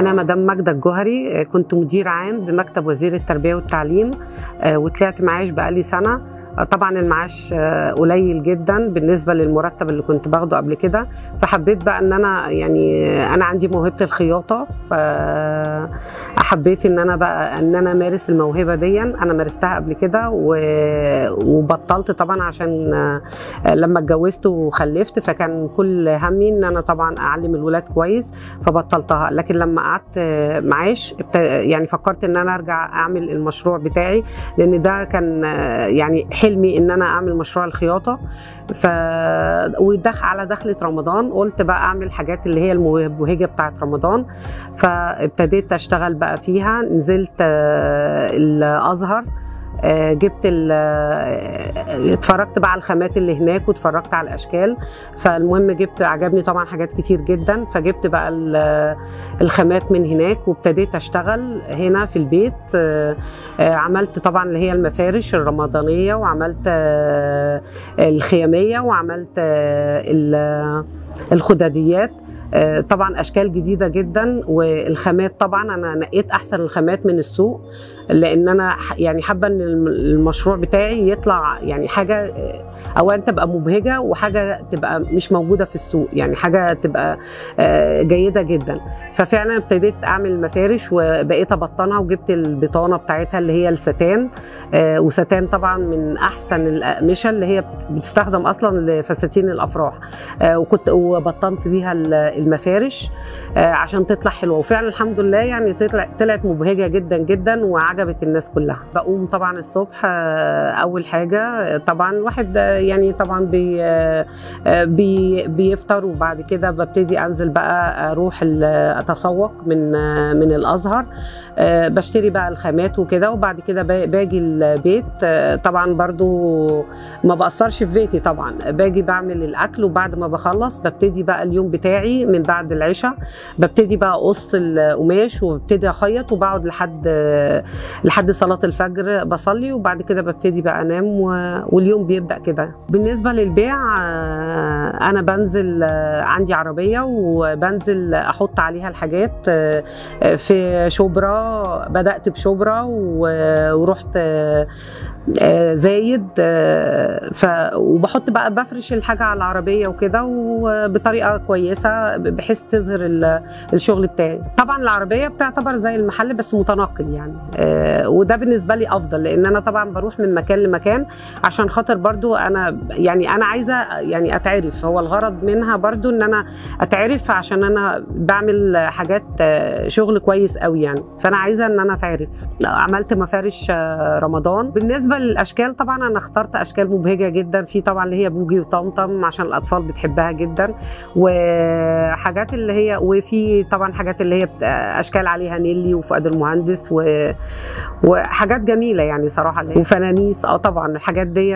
أنا مدام ماجدة الجوهري كنت مدير عام بمكتب وزير التربية والتعليم وطلعت معاش بقالي سنة طبعا المعاش قليل جدا بالنسبه للمرتب اللي كنت باخده قبل كده فحبيت بقى ان انا يعني انا عندي موهبه الخياطه فحبيت ان انا بقى ان انا امارس الموهبه دي انا مارستها قبل كده وبطلت طبعا عشان لما اتجوزت وخلفت فكان كل همي ان انا طبعا اعلم الولاد كويس فبطلتها لكن لما قعدت معاش يعني فكرت ان انا ارجع اعمل المشروع بتاعي لان ده كان يعني حلمي ان انا اعمل مشروع الخياطه ف ودخل على دخله رمضان قلت بقى اعمل حاجات اللي هي المبهجه بتاعه رمضان فابتديت اشتغل بقى فيها نزلت الازهر جبت اتفرجت بقى على الخامات اللي هناك واتفرجت على الاشكال فالمهم جبت عجبني طبعا حاجات كتير جدا فجبت بقى الخامات من هناك وابتديت اشتغل هنا في البيت عملت طبعا اللي هي المفارش الرمضانيه وعملت الخياميه وعملت الخداديات طبعا اشكال جديده جدا والخامات طبعا انا نقيت احسن الخامات من السوق لان انا يعني حابه ان المشروع بتاعي يطلع يعني حاجه اولا تبقى مبهجه وحاجه تبقى مش موجوده في السوق يعني حاجه تبقى جيده جدا ففعلا ابتديت اعمل مفارش وبقيت ابطنها وجبت البطانه بتاعتها اللي هي الستان وستان طبعا من احسن الاقمشه اللي هي بتستخدم اصلا لفساتين الافراح وكنت وبطنت بيها المفارش عشان تطلع حلوه وفعلا الحمد لله يعني طلعت مبهجه جدا جدا وعجبت الناس كلها بقوم طبعا الصبح اول حاجه طبعا الواحد يعني طبعا بي بي بيفطر وبعد كده ببتدي انزل بقى اروح اتسوق من من الازهر بشتري بقى الخامات وكده وبعد كده باجي البيت طبعا برضو ما بقصرش في بيتي طبعا باجي بعمل الاكل وبعد ما بخلص ببتدي بقى اليوم بتاعي من بعد العشاء ببتدي بقى اقص القماش وببتدي اخيط وبقعد لحد لحد صلاه الفجر بصلي وبعد كده ببتدي بقى انام واليوم بيبدا كده بالنسبه للبيع انا بنزل عندي عربيه وبنزل احط عليها الحاجات في شبرا بدات بشبرا ورحت زايد ف وبحط بقى بفرش الحاجه على العربيه وكده وبطريقه كويسه بحيث تظهر الشغل بتاعي طبعا العربيه بتعتبر زي المحل بس متنقل يعني وده بالنسبه لي افضل لان انا طبعا بروح من مكان لمكان عشان خاطر برضو انا يعني انا عايزه يعني اتعرف هو الغرض منها برضو ان انا اتعرف عشان انا بعمل حاجات شغل كويس قوي يعني فانا عايزه ان انا اتعرف عملت مفارش رمضان بالنسبه للاشكال طبعا انا اخترت اشكال مبهجه جدا في طبعا اللي هي بوجي وطمطم عشان الاطفال بتحبها جدا وحاجات اللي هي وفي طبعا حاجات اللي هي اشكال عليها نيلي وفؤاد المهندس و... وحاجات جميله يعني صراحه وفنانيس اه طبعا الحاجات دي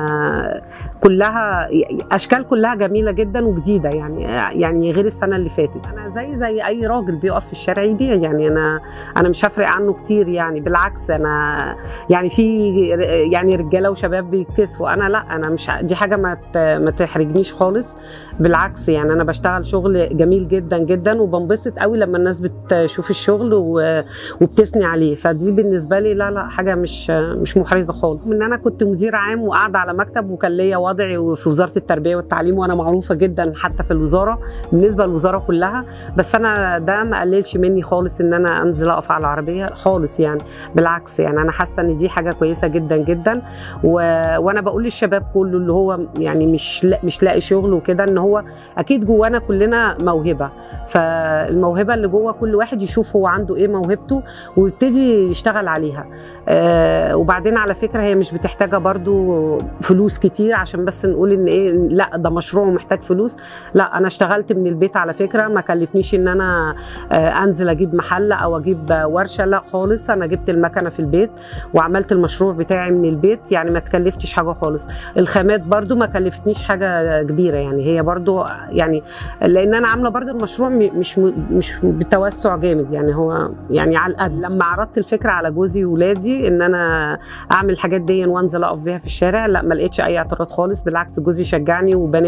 كلها اشكال كلها جميله جدا وجديده يعني يعني غير السنه اللي فاتت انا زي زي اي راجل بيقف في الشارع يبيع يعني انا انا مش هفرق عنه كتير يعني بالعكس انا يعني في يعني رجاله وشباب بيتكسفوا انا لا انا مش دي حاجه ما ما تحرجنيش خالص بالعكس يعني انا بشتغل شغل جميل جدا جدا وبنبسط قوي لما الناس بتشوف الشغل وبتثني عليه فدي بالنسبه لي لا لا حاجه مش مش محرجه خالص ان انا كنت مدير عام وقاعده على مكتب وكان ليا وضعي في وزاره التربيه والتعليم وانا معروفه جدا حتى في الوزاره بالنسبه للوزاره كلها بس انا ده ما قللش مني خالص ان انا انزل اقف على العربيه خالص يعني بالعكس يعني انا حاسه ان دي حاجه كويسه جدا جدا و... وانا بقول للشباب كله اللي هو يعني مش لا مش لاقي شغل وكده ان هو اكيد جوانا كلنا موهبه فالموهبه اللي جوه كل واحد يشوف هو عنده ايه موهبته ويبتدي يشتغل عليها آه وبعدين على فكره هي مش بتحتاجه برضو فلوس كتير عشان بس نقول ان ايه لا ده مشروع ومحتاج فلوس لا انا اشتغلت من البيت على فكره ما كلفنيش ان انا آه انزل اجيب محل او اجيب ورشه لا خالص انا جبت المكنه في البيت وعملت المشروع بتاعي من البيت يعني ما تكلفتش حاجه خالص الخامات برضو ما كلفتنيش حاجه كبيره يعني هي برضو يعني لان انا عامله برضو المشروع مش مش بتوسع جامد يعني هو يعني على القد لما عرضت الفكره على جوزي وولادي ان انا اعمل الحاجات دي وانزل اقف بيها في الشارع لا ما لقيتش اي اعتراض خالص بالعكس جوزي شجعني وبناتي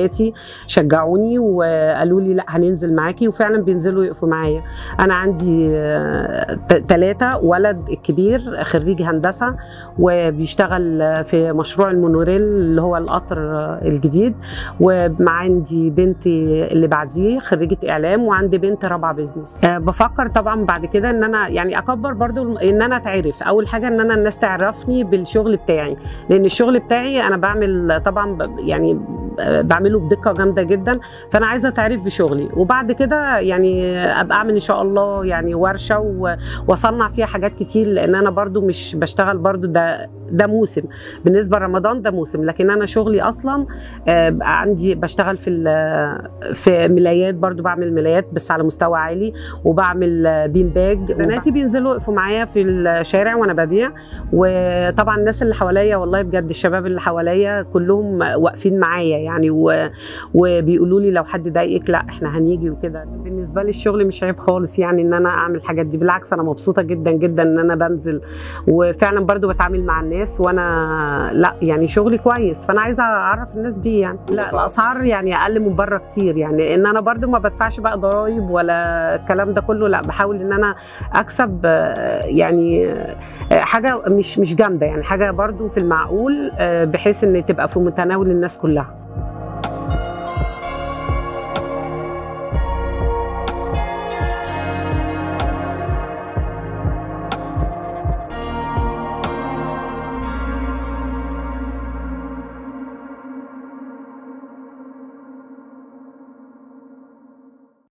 بناتي شجعوني وقالوا لي لا هننزل معاكي وفعلا بينزلوا يقفوا معايا انا عندي ثلاثه ولد الكبير خريج هندسه وبيشتغل في مشروع المونوريل اللي هو القطر الجديد وعندي بنتي اللي بعديه خريجه اعلام وعندي بنت رابعه بيزنس أه بفكر طبعا بعد كده ان انا يعني اكبر برضو ان انا اتعرف اول حاجه ان انا الناس تعرفني بالشغل بتاعي لان الشغل بتاعي انا بعمل طبعا يعني بعمله بدقه جامده جدا فانا عايزه اتعرف بشغلي وبعد كده يعني ابقى اعمل ان شاء الله يعني ورشه واصنع فيها حاجات كتير لان انا برضو مش بشتغل برضو ده ده موسم بالنسبه لرمضان ده موسم لكن انا شغلي اصلا عندي بشتغل في في ملايات برضو بعمل ملايات بس على مستوى عالي وبعمل بين باج بناتي بينزلوا يقفوا معايا في الشارع وانا ببيع وطبعا الناس اللي حواليا والله بجد الشباب اللي حواليا كلهم واقفين معايا يعني و... وبيقولوا لي لو حد ضايقك لا احنا هنيجي وكده بالنسبه لي الشغل مش عيب خالص يعني ان انا اعمل الحاجات دي بالعكس انا مبسوطه جدا جدا ان انا بنزل وفعلا برضو بتعامل مع الناس وانا لا يعني شغلي كويس فانا عايزه اعرف الناس بيه يعني لا الاسعار يعني اقل من بره كتير يعني ان انا برضو ما بدفعش بقى ضرايب ولا الكلام ده كله لا بحاول ان انا اكسب يعني حاجه مش مش جامده يعني حاجه برضو في المعقول بحيث ان تبقى في متناول الناس كلها